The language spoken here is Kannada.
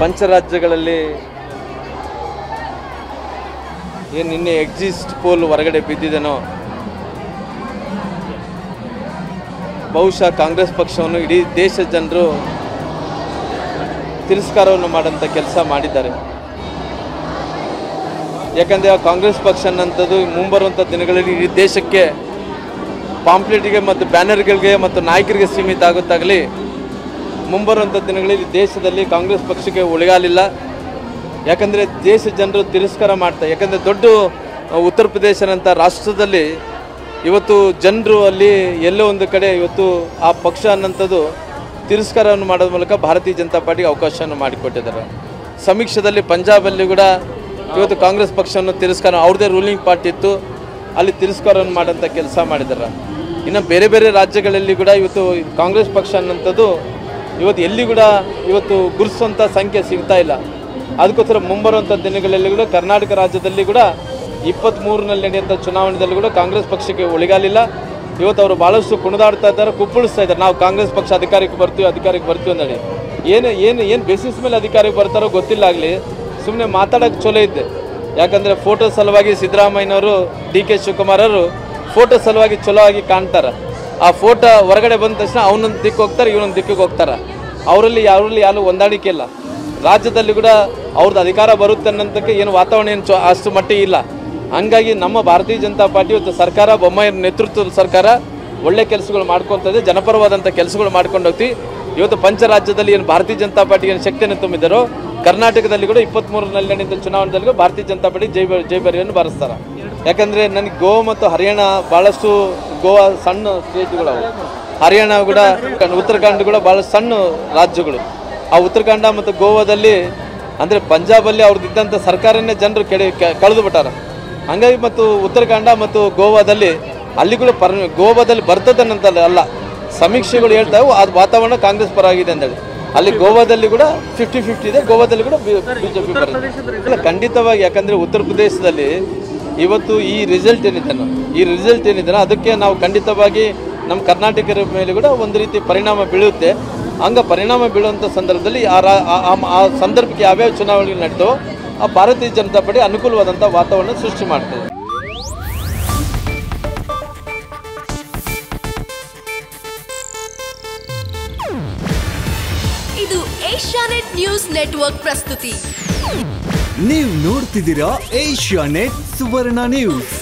ಪಂಚರಾಜ್ಯಗಳಲ್ಲಿ ಏನು ನಿನ್ನೆ ಎಕ್ಸಿಸ್ಟ್ ಪೋಲ್ ಹೊರಗಡೆ ಬಿದ್ದಿದೆನೋ ಬಹುಶಃ ಕಾಂಗ್ರೆಸ್ ಪಕ್ಷವನ್ನು ಇಡೀ ದೇಶದ ಜನರು ತಿರಸ್ಕಾರವನ್ನು ಮಾಡೋಂಥ ಕೆಲಸ ಮಾಡಿದ್ದಾರೆ ಯಾಕಂದರೆ ಆ ಕಾಂಗ್ರೆಸ್ ಪಕ್ಷ ಅನ್ನೋಂಥದ್ದು ಮುಂಬರುವಂಥ ದಿನಗಳಲ್ಲಿ ಇಡೀ ದೇಶಕ್ಕೆ ಪಾಂಪ್ಲೆಟ್ಗೆ ಮತ್ತು ಬ್ಯಾನರ್ಗಳಿಗೆ ಮತ್ತು ನಾಯಕರಿಗೆ ಸೀಮಿತ ಆಗುತ್ತಾಗಲಿ ಮುಂಬರುವಂಥ ದಿನಗಳಲ್ಲಿ ದೇಶದಲ್ಲಿ ಕಾಂಗ್ರೆಸ್ ಪಕ್ಷಕ್ಕೆ ಉಳಿಗಾಲಿಲ್ಲ ಯಾಕಂದರೆ ದೇಶ ಜನರು ತಿರಸ್ಕಾರ ಮಾಡ್ತಾರೆ ಯಾಕಂದರೆ ದೊಡ್ಡ ಆ, ಉತ್ತರ ಪ್ರದೇಶನಂಥ ರಾಷ್ಟ್ರದಲ್ಲಿ ಇವತ್ತು ಜನರು ಅಲ್ಲಿ ಎಲ್ಲೋ ಒಂದು ಕಡೆ ಇವತ್ತು ಆ ಪಕ್ಷ ಅನ್ನೋಂಥದ್ದು ತಿರಸ್ಕಾರವನ್ನು ಮಾಡೋದ್ರ ಮೂಲಕ ಭಾರತೀಯ ಜನತಾ ಪಾರ್ಟಿಗೆ ಅವಕಾಶವನ್ನು ಮಾಡಿಕೊಟ್ಟಿದ್ದಾರೆ ಸಮೀಕ್ಷೆದಲ್ಲಿ ಪಂಜಾಬಲ್ಲಿ ಕೂಡ ಇವತ್ತು ಕಾಂಗ್ರೆಸ್ ಪಕ್ಷವನ್ನು ತಿರಸ್ಕಾರ ಅವ್ರದ್ದೇ ರೂಲಿಂಗ್ ಪಾರ್ಟಿ ಇತ್ತು ಅಲ್ಲಿ ತಿರಸ್ಕಾರವನ್ನು ಮಾಡೋಂಥ ಕೆಲಸ ಮಾಡಿದ್ದಾರೆ ಇನ್ನು ಬೇರೆ ಬೇರೆ ರಾಜ್ಯಗಳಲ್ಲಿ ಕೂಡ ಇವತ್ತು ಕಾಂಗ್ರೆಸ್ ಪಕ್ಷ ಅನ್ನೋಂಥದ್ದು ಇವತ್ತು ಎಲ್ಲಿ ಕೂಡ ಇವತ್ತು ಗುರುಸುವಂಥ ಸಂಖ್ಯೆ ಸಿಗ್ತಾ ಇಲ್ಲ ಅದಕ್ಕೋಸ್ಕರ ಮುಂಬರುವಂಥ ದಿನಗಳಲ್ಲಿ ಕೂಡ ಕರ್ನಾಟಕ ರಾಜ್ಯದಲ್ಲಿ ಕೂಡ ಇಪ್ಪತ್ತ್ಮೂರನಲ್ಲಿ ನಡೆಯುವಂಥ ಚುನಾವಣೆಯಲ್ಲಿ ಕೂಡ ಕಾಂಗ್ರೆಸ್ ಪಕ್ಷಕ್ಕೆ ಉಳಿಗಾಲಿಲ್ಲ ಇವತ್ತು ಅವರು ಭಾಳಷ್ಟು ಕುಣಿದಾಡ್ತಾ ಇದ್ದಾರೆ ಕುಪ್ಪಳಿಸ್ತಾ ಇದ್ದಾರೆ ನಾವು ಕಾಂಗ್ರೆಸ್ ಪಕ್ಷ ಅಧಿಕಾರಕ್ಕೆ ಬರ್ತೀವಿ ಅಧಿಕಾರಕ್ಕೆ ಬರ್ತೀವಿ ಅಂದೇಳಿ ಏನು ಏನು ಏನು ಬೇಸಿಸ್ ಮೇಲೆ ಅಧಿಕಾರಕ್ಕೆ ಬರ್ತಾರೋ ಗೊತ್ತಿಲ್ಲ ಆಗಲಿ ಸುಮ್ಮನೆ ಮಾತಾಡೋಕ್ಕೆ ಚಲೋ ಇದ್ದೆ ಯಾಕಂದರೆ ಫೋಟೋ ಸಲುವಾಗಿ ಸಿದ್ದರಾಮಯ್ಯನವರು ಡಿ ಕೆ ಶಿವಕುಮಾರ್ ಅವರು ಫೋಟೋ ಸಲುವಾಗಿ ಚಲೋ ಆಗಿ ಕಾಣ್ತಾರೆ ಆ ಫೋಟೋ ಹೊರಗಡೆ ಬಂದ ತಕ್ಷಣ ಅವನೊಂದು ದಿಕ್ಕು ಹೋಗ್ತಾರೆ ಇವನೊಂದು ದಿಕ್ಕಿಗೆ ಹೋಗ್ತಾರೆ ಅವರಲ್ಲಿ ಯಾರಲ್ಲಿ ಯಾರು ಹೊಂದಾಣಿಕೆ ಇಲ್ಲ ರಾಜ್ಯದಲ್ಲಿ ಕೂಡ ಅವ್ರದ್ದು ಅಧಿಕಾರ ಬರುತ್ತೆ ಅನ್ನೋಂಥಕ್ಕೆ ಏನು ವಾತಾವರಣ ಏನು ಚೊ ಅಷ್ಟು ಮಟ್ಟಿಗೆ ಇಲ್ಲ ಹಂಗಾಗಿ ನಮ್ಮ ಭಾರತೀಯ ಜನತಾ ಪಾರ್ಟಿ ಇವತ್ತು ಸರ್ಕಾರ ಬೊಮ್ಮಾಯಿ ನೇತೃತ್ವದ ಸರ್ಕಾರ ಒಳ್ಳೆ ಕೆಲಸಗಳು ಮಾಡ್ಕೊತದೆ ಜನಪರವಾದಂಥ ಕೆಲಸಗಳು ಮಾಡ್ಕೊಂಡು ಹೋಗ್ತೀವಿ ಇವತ್ತು ಪಂಚರಾಜ್ಯದಲ್ಲಿ ಏನು ಭಾರತೀಯ ಜನತಾ ಪಾರ್ಟಿಗೆ ಏನು ಶಕ್ತಿಯನ್ನು ತುಂಬಿದ್ದಾರೋ ಕರ್ನಾಟಕದಲ್ಲಿ ಕೂಡ ಇಪ್ಪತ್ತ್ಮೂರರಲ್ಲಿ ನಡೆದ ಚುನಾವಣೆಯಲ್ಲಿ ಕೂಡ ಭಾರತೀಯ ಜನತಾ ಪಾರ್ಟಿ ಜೈ ಬ- ಜೈಬರಿಯನ್ನು ಬಾರಿಸ್ತಾರೆ ಯಾಕಂದರೆ ನನಗೆ ಗೋವಾ ಮತ್ತು ಹರಿಯಾಣ ಭಾಳಷ್ಟು ಗೋವಾ ಸಣ್ಣ ಸ್ಟೇಟ್ಗಳು ಅವು ಹರಿಯಾಣ ಕೂಡ ಉತ್ತರಾಖಂಡ ಕೂಡ ಭಾಳ ಸಣ್ಣ ರಾಜ್ಯಗಳು ಆ ಉತ್ತರಾಖಂಡ ಮತ್ತು ಗೋವಾದಲ್ಲಿ ಅಂದರೆ ಪಂಜಾಬಲ್ಲಿ ಅವ್ರದ್ದು ಇದ್ದಂಥ ಸರ್ಕಾರನೇ ಜನರು ಕೆಡೆ ಕೆ- ಕಳೆದು ಬಿಟ್ಟಾರ ಹಂಗಾಗಿ ಮತ್ತು ಉತ್ತರಾಖಂಡ ಮತ್ತು ಗೋವಾದಲ್ಲಿ ಅಲ್ಲಿ ಕೂಡ ಪರ್ ಗೋವಾದಲ್ಲಿ ಬರ್ತದೆ ಅನ್ನಂತಲ್ಲ ಅಲ್ಲ ಸಮೀಕ್ಷೆಗಳು ಹೇಳ್ತಾವೆ ಅದು ವಾತಾವರಣ ಕಾಂಗ್ರೆಸ್ ಪರವಾಗಿದೆ ಅಂತೇಳಿ ಅಲ್ಲಿ ಗೋವಾದಲ್ಲಿ ಕೂಡ ಫಿಫ್ಟಿ ಫಿಫ್ಟಿ ಇದೆ ಗೋವಾದಲ್ಲಿ ಕೂಡ ಬಿಜೆಪಿ ಬರುತ್ತೆ ಇಲ್ಲ ಖಂಡಿತವಾಗಿ ಯಾಕಂದರೆ ಉತ್ತರ ಪ್ರದೇಶದಲ್ಲಿ ಇವತ್ತು ಈ ರಿಸಲ್ಟ್ ಏನಿದೆ ಈ ರಿಸಲ್ಟ್ ಏನಿದೆ ಅದಕ್ಕೆ ನಾವು ಖಂಡಿತವಾಗಿ ನಮ್ಮ ಕರ್ನಾಟಕದ ಮೇಲೆ ಕೂಡ ಒಂದು ರೀತಿ ಪರಿಣಾಮ ಬೀಳುತ್ತೆ ಹಂಗ ಪರಿಣಾಮ ಬೀಳುವಂಥ ಸಂದರ್ಭದಲ್ಲಿ ಆ ರಾ- ಆ- ಆ- ಆ ಸಂದರ್ಭಕ್ಕೆ ಯಾವ್ಯಾವ ಚುನಾವಣೆಗಳು ನಡೀತವೋ ಆ ಭಾರತೀಯ ಜನತಾ ಪಾರ್ಟಿ ಅನುಕೂಲವಾದಂಥ ವಾತಾವರಣ ಸೃಷ್ಟಿ ಮಾಡ್ತದೆ ಇದು ಏಷ್ಯಾನೆಟ್ ನ್ಯೂಸ್ ನೆಟ್ವರ್ಕ್ ಪ್ರಸ್ತುತಿ ನೀವು ನೋಡ್ತಿದ್ದೀರಾ ಏಷ್ಯಾ ನೆಟ್ ಸುವರ್ಣ ನ್ಯೂಸ್